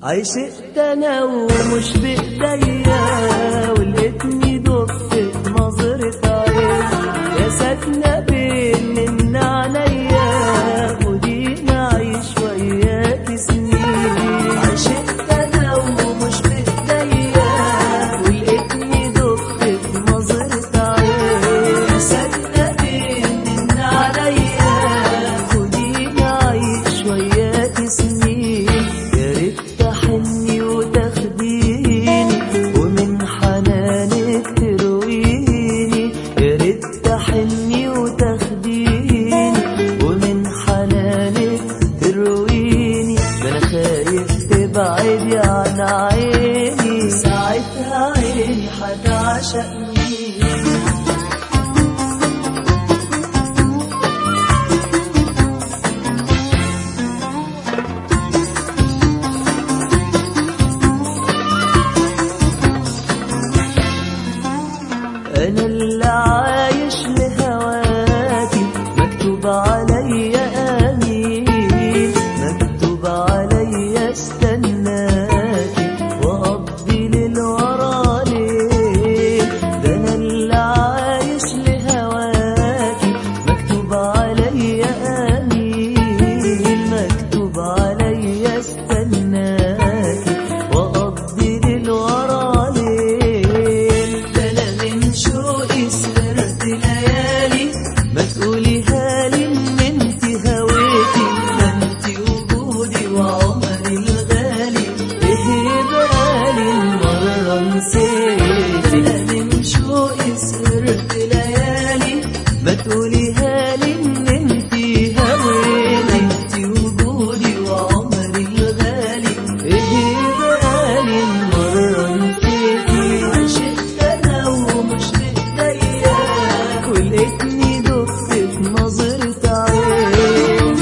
عشقت انا ومش بايديا ولقيتني دفت نظرة عين يا ساكنة بين من عينيا ودينا عيش وياك سنين عشقت انا ومش بايديا ولقيتني دفت نظرة عين يا ساكنة بين من عينيا ودينا عيش وياك سنين يا ريت تحني وتاخديني ومن حنانك ترويني يا ريت تحني وتاخديني ومن حنانك ترويني ده انا خايف تبعدي عن عيني ساعتها عيني هتعشقني أنا اللي عايش لهواكي مكتوب عليا أمين مكتوب عليا استناكي وأقضي للورا ليه ده أنا اللي عايش لهواكي مكتوب عليا أمين مكتوب عليا استناكي وأقضي للورا ليل ده أنا من شوقي سهرت ليالي ما تقوليها لي إن أنت هويتي ده أنت وجودي وعمري الغالي إيه بقالي مرة نسيت أنا من شوقي سهرت ليالي ما تقوليها لي إن أنت هويتي أنت وجودي وعمري الغالي إيه بقالي مرة نسيتي عشقت أنا ومش بإيديا ولقيتني دفت في نظرة عين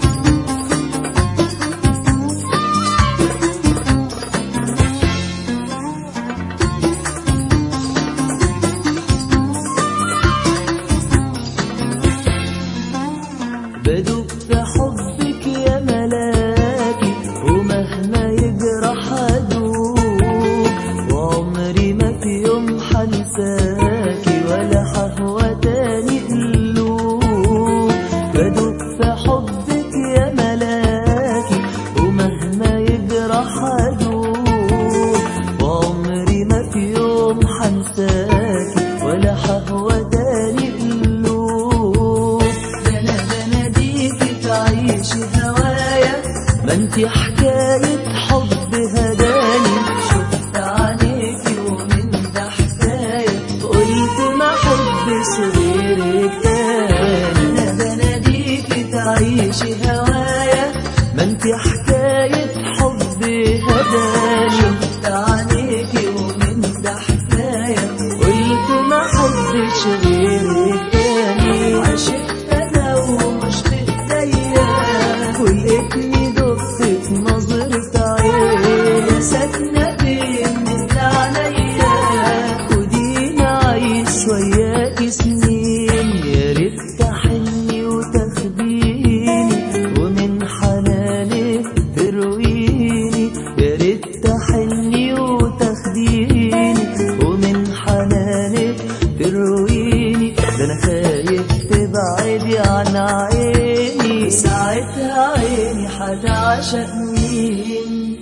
بدوب في حبك يا ملاكي ومهما يجرح ادوب وعمري ما في يوم حنساكي ولا حهوى تاني قلوب بدوب في حبك يا ملاكي ومهما يجرح ادوب وعمري ما في يوم حنساكي ولا حهوى تاني قلوب ده انا بناديكي تعيشي هوايا ما انتي حكاية حب هداني شفت عليكي ومن ده حكاية قلت ما حبش غيرك تاني انا بناديكي تعيشي هوايا ما انتي حكاية حب هداني شفت عليكي ومن ده حكاية قلت ما حبش غيرك تاني عشقت انا ومش بايديا ولقيتني دفت نظرة عين ساكنة بين من عليا ودينا عايش وياك سنين يا ريت تحني وتاخديني ومن حنانك ترويني يا ريت تحني وتاخديني ومن حنانك ترويني ده انا خايف تبعدي عن عيني ساعتها عيني هتعشقني